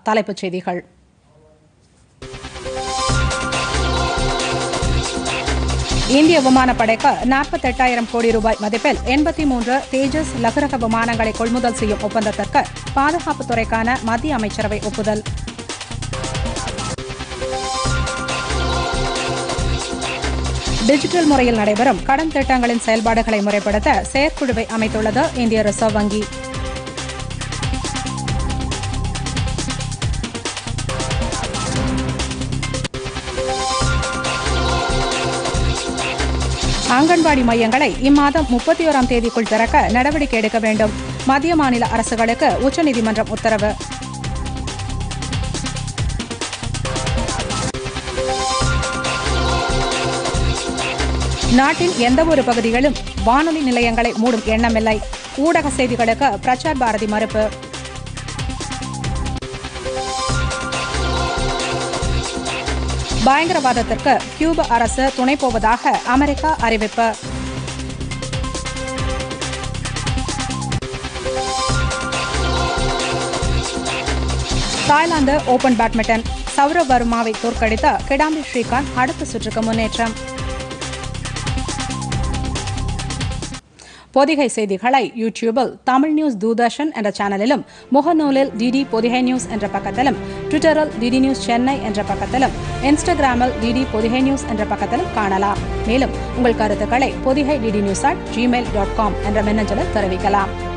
தலைப்புச் செய்திகள் இந்திய விமானப்படைக்கு நாற்பத்தெட்டாயிரம் கோடி ரூபாய் மதிப்பில் எண்பத்தி மூன்று தேஜஸ் லகுரக விமானங்களை கொள்முதல் செய்யும் ஒப்பந்தத்திற்கு பாதுகாப்புத்துறைக்கான மத்திய அமைச்சரவை ஒப்புதல் டிஜிட்டல் முறையில் நடைபெறும் கடன் திட்டங்களின் செயல்பாடுகளை முறைப்படுத்த செயற்குழுவை அமைத்துள்ளது இந்திய ரிசர்வ் வங்கி அங்கன்வாடி மையங்களை இம்மாதம் முப்பத்தி ஓராம் தேதிக்குள் திறக்க நடவடிக்கை எடுக்க வேண்டும் மத்திய மாநில அரசுகளுக்கு உச்சநீதிமன்றம் உத்தரவு நாட்டின் எந்தவொரு பகுதிகளும் வானொலி நிலையங்களை மூடும் எண்ணமில்லை ஊடக செய்திகளுக்கு பிரசார் பாரதி மறுப்பு பயங்கரவாதத்திற்கு கியூபா அரசு துணை போவதாக அமெரிக்கா அறிவிப்பு தாய்லாந்து ஓபன் பேட்மிண்டன் சௌரவ் வர்மாவை தோற்கடித்த கிடாம்பி ஸ்ரீகாந்த் அடுத்த சுற்றுக்கு முன்னேற்றம் பொதிகை செய்திகளை யூடியூபில் தமிழ் நியூஸ் தூர்தர்ஷன் என்ற சேனலிலும் முகநூலில் டிடி பொதிகை நியூஸ் என்ற பக்கத்திலும் ட்விட்டரில் டிடி நியூஸ் சென்னை என்ற பக்கத்திலும் இன்ஸ்டாகிராமில் டிடி பொதிகை நியூஸ் என்ற பக்கத்திலும் காணலாம் மேலும் உங்கள் கருத்துக்களை Pothigai DD news at Gmail dot com என்ற மின்னஞ்சலில் தெரிவிக்கலாம்